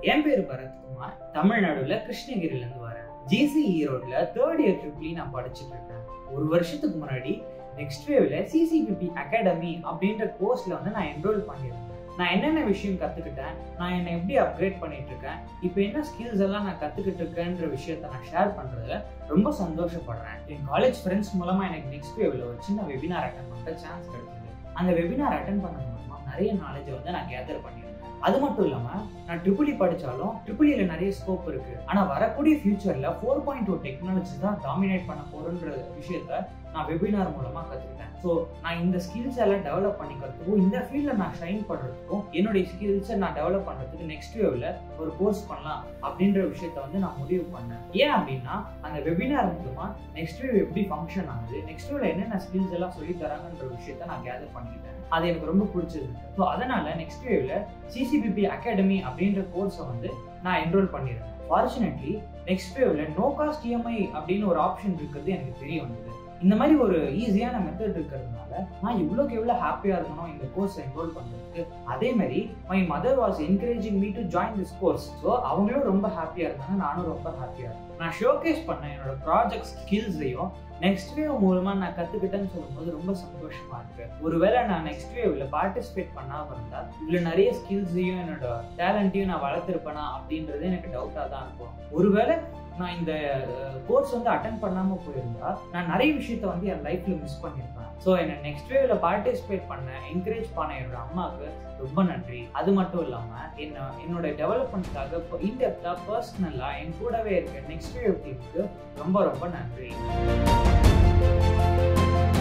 என் பேரு பரத்குமார் தமிழ்நாடுல கிருஷ்ணகிரில இருந்து வரேன் ஜிசி ஈரோட்ல தேர்ட் இயர் ட்ரிப்ளி நான் படிச்சுட்டு இருக்கேன் ஒரு வருஷத்துக்கு முன்னாடி நெக்ஸ்ட் வேவ்ல சிசிபிபி அகாடமி அப்படின்ற கோர்ஸ்ல வந்து நான் என்ரோல் பண்ணியிருந்தேன் நான் என்னென்ன விஷயம் கத்துக்கிட்டேன் நான் என்னை எப்படி அப்கிரேட் பண்ணிட்டு இருக்கேன் இப்போ என்ன ஸ்கில்ஸ் எல்லாம் நான் கத்துக்கிட்டு இருக்கேன்ற விஷயத்த நான் ஷேர் பண்றதுல ரொம்ப சந்தோஷப்படுறேன் என் காலேஜ் ஃப்ரெண்ட்ஸ் மூலமா எனக்கு நெக்ஸ்ட் வேவ்ல ஒரு சின்ன வெபினார் அட்டன் பண்ற சான்ஸ் கிடைச்சது அந்த வெபினார் அட்டன் பண்ணது மூலமா நிறைய நாலேஜை வந்து நான் கேதர் பண்ணியிருந்தேன் அது மட்டும் இல்லாம நான் ட்ரிபிள் படிச்சாலும் ட்ரிபிள் நிறைய ஸ்கோப் இருக்கு ஆனா வரக்கூடிய ஃபியூச்சர்ல ஃபோர் பாயிண்ட் டூ டெக்னாலஜி தான் டாமினேட் பண்ண போறன்ற விஷயத்த நான் வெபினார் மூலமா கத்துக்கிட்டேன் ஸோ நான் இந்த ஸ்கில்ஸ் எல்லாம் டெவலப் பண்ணிக்கிறதுக்கும் இந்த ஃபீல்டில் நான் ஷைன் பண்ணுறதுக்கும் என்னுடைய ஸ்கில்ஸை நான் டெவலப் பண்ணுறதுக்கு நெக்ஸ்ட் வேவ்ல ஒரு கோர்ஸ் பண்ணலாம் அப்படின்ற விஷயத்த வந்து நான் முடிவு பண்ணேன் ஏன் அப்படின்னா அந்த வெபினார் மூலமா நெக்ஸ்ட் வேவ் எப்படி ஃபங்க்ஷன் ஆகுது நெக்ஸ்ட் வேவ்ல என்னென்ன ஸ்கில்ஸ் எல்லாம் சொல்லி தராங்கன்ற விஷயத்த நான் கேதர் பண்ணிக்கிட்டேன் அது எனக்கு ரொம்ப பிடிச்சிருந்தது ஸோ அதனால நெக்ஸ்ட் வேவ்ல சிசிபிபி அகாடமி அப்படின்ற கோர்ஸை வந்து நான் என்ரோல் பண்ணியிருந்தேன் ஃபார்ச்சுனேட்லி நெக்ஸ்ட் வேவ்ல நோ காஸ்ட் இஎம்ஐ அப்படின்னு ஒரு ஆப்ஷன் இருக்கிறது எனக்கு தெரிய வந்தது இந்த மாதிரி ஒரு ஈஸியான மெத்தட் இருக்கிறதுனால நான் இவ்வளோக்கு எவ்வளோ ஹாப்பியாக இருக்கணும் இந்த கோர்ஸ் என்ரோல் பண்ணுறதுக்கு அதே மாதிரி my mother was encouraging me to join this course so அவங்களும் ரொம்ப ஹாப்பியாக இருந்தாங்க நானும் ரொம்ப ஹாப்பியாக இருந்தேன் நான் ஷோகேஸ் பண்ண என்னோட ப்ராஜெக்ட் ஸ்கில்ஸையும் நெக்ஸ்ட் வேவ் மூலமா நான் கத்துக்கிட்டேன்னு சொல்லும்போது ரொம்ப சந்தோஷமா இருக்கு ஒருவேளை நான் நெக்ஸ்ட் வேவ்ல பார்ட்டிசிபேட் பண்ணாம இருந்தா இவ்வளவு நிறைய ஸ்கில்ஸையும் என்னோட டேலண்ட்டையும் நான் வளர்த்துருப்பேனா அப்படின்றது எனக்கு டவுட்டா தான் இருக்கும் ஒருவேளை நான் இந்த கோர்ஸ் வந்து அட்டன் பண்ணாம போயிருந்தா நான் நிறைய விஷயத்த வந்து என் லைஃப்ல மிஸ் பண்ணியிருப்பேன் ஸோ என்னை நெக்ஸ்ட் வேவ்ல பார்ட்டிசிபேட் பண்ண என்கரேஜ் பண்ண என்னோட அம்மாவுக்கு ரொம்ப நன்றி அது மட்டும் இல்லாம என்ன என்னோட டெவலப்மெண்ட்காக இப்போ இன்டெப்தா பர்சனலா என் கூடவே இருக்க நெக்ஸ்ட் வேவ் டீமுக்கு ரொம்ப ரொம்ப நன்றி